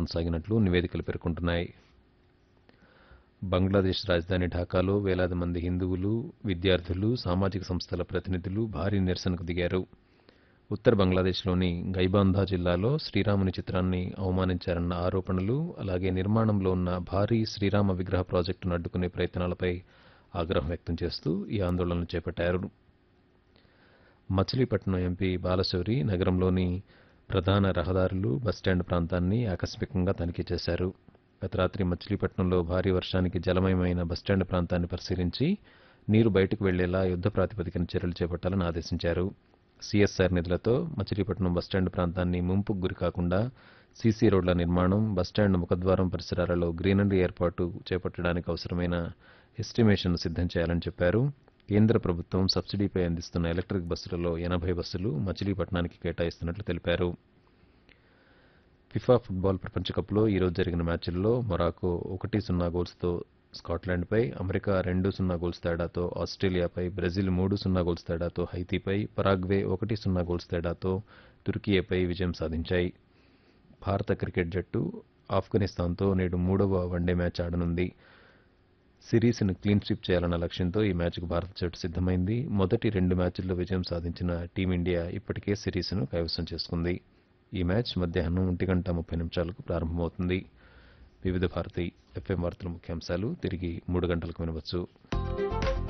కొనసాగినట్లు నివేదికలు పేర్కొంటున్నాయి బంగ్లాదేశ్ రాజధాని ఢాకాలో వేలాది మంది హిందువులు విద్యార్థులు సామాజిక సంస్థల ప్రతినిధులు భారీ నిరసనకు దిగారు ఉత్తర బంగ్లాదేశ్లోని గైబాంధా జిల్లాలో శ్రీరాముని చిత్రాన్ని అవమానించారన్న ఆరోపణలు అలాగే నిర్మాణంలో ఉన్న భారీ శ్రీరామ విగ్రహ ప్రాజెక్టును అడ్డుకునే ప్రయత్నాలపై ఆగ్రహం వ్యక్తం చేస్తూ ఈ ఆందోళనలు చేపట్టారు మచిలీపట్నం ఎంపీ బాలశౌరి నగరంలోని ప్రధాన రహదారులు బస్టాండ్ ప్రాంతాన్ని ఆకస్మికంగా తనిఖీ చేశారు గత రాత్రి మచిలీపట్నంలో భారీ వర్షానికి జలమయమైన బస్టాండ్ ప్రాంతాన్ని పరిశీలించి నీరు బయటకు వెళ్లేలా యుద్ధ ప్రాతిపదికన చర్యలు చేపట్టాలని ఆదేశించారు సీఎస్ఆర్ నిధులతో మచిలీపట్నం బస్టాండ్ ప్రాంతాన్ని ముంపుకు గురి కాకుండా సీసీ రోడ్ల నిర్మాణం బస్టాండ్ ముఖద్వారం పరిసరాలలో గ్రీనరీ ఏర్పాటు చేపట్టడానికి అవసరమైన ఎస్టిమేషన్ సిద్ధం చేయాలని చెప్పారు కేంద్ర ప్రభుత్వం సబ్సిడీపై అందిస్తున్న ఎలక్ట్రిక్ బస్సులలో ఎనభై బస్సులు మచిలీపట్నానికి కేటాయిస్తున్నట్లు తెలిపారు ఫిఫా ఫుట్బాల్ ప్రపంచ కప్లో ఈరోజు జరిగిన మ్యాచ్ల్లో మొరాకో ఒకటి సున్నా గోల్స్తో స్కాట్లాండ్పై అమెరికా రెండు సున్నా గోల్స్ తేడాతో ఆస్ట్రేలియాపై బ్రెజిల్ మూడు సున్నా గోల్స్ తేడాతో హైతీపై పరాగ్వే ఒకటి సున్నా గోల్స్ తేడాతో తుర్కియేపై విజయం సాధించాయి భారత క్రికెట్ జట్టు ఆఫ్ఘనిస్తాన్తో నేడు మూడవ వన్డే మ్యాచ్ ఆడనుంది సిరీస్ను క్లీన్ స్వీప్ చేయాలన్న లక్ష్యంతో ఈ మ్యాచ్కు భారత జట్టు సిద్ధమైంది మొదటి రెండు మ్యాచ్ల్లో విజయం సాధించిన టీమిండియా ఇప్పటికే సిరీస్ను కైవసం చేసుకుంది ఈ మ్యాచ్ మధ్యాహ్నం ఒంటి గంట ముప్పై నిమిషాలకు ప్రారంభమవుతుంది వివిధ భారతి ఎఫ్ఎం వార్తల ముఖ్యాంశాలు తిరిగి మూడు గంటలకు వినవచ్చు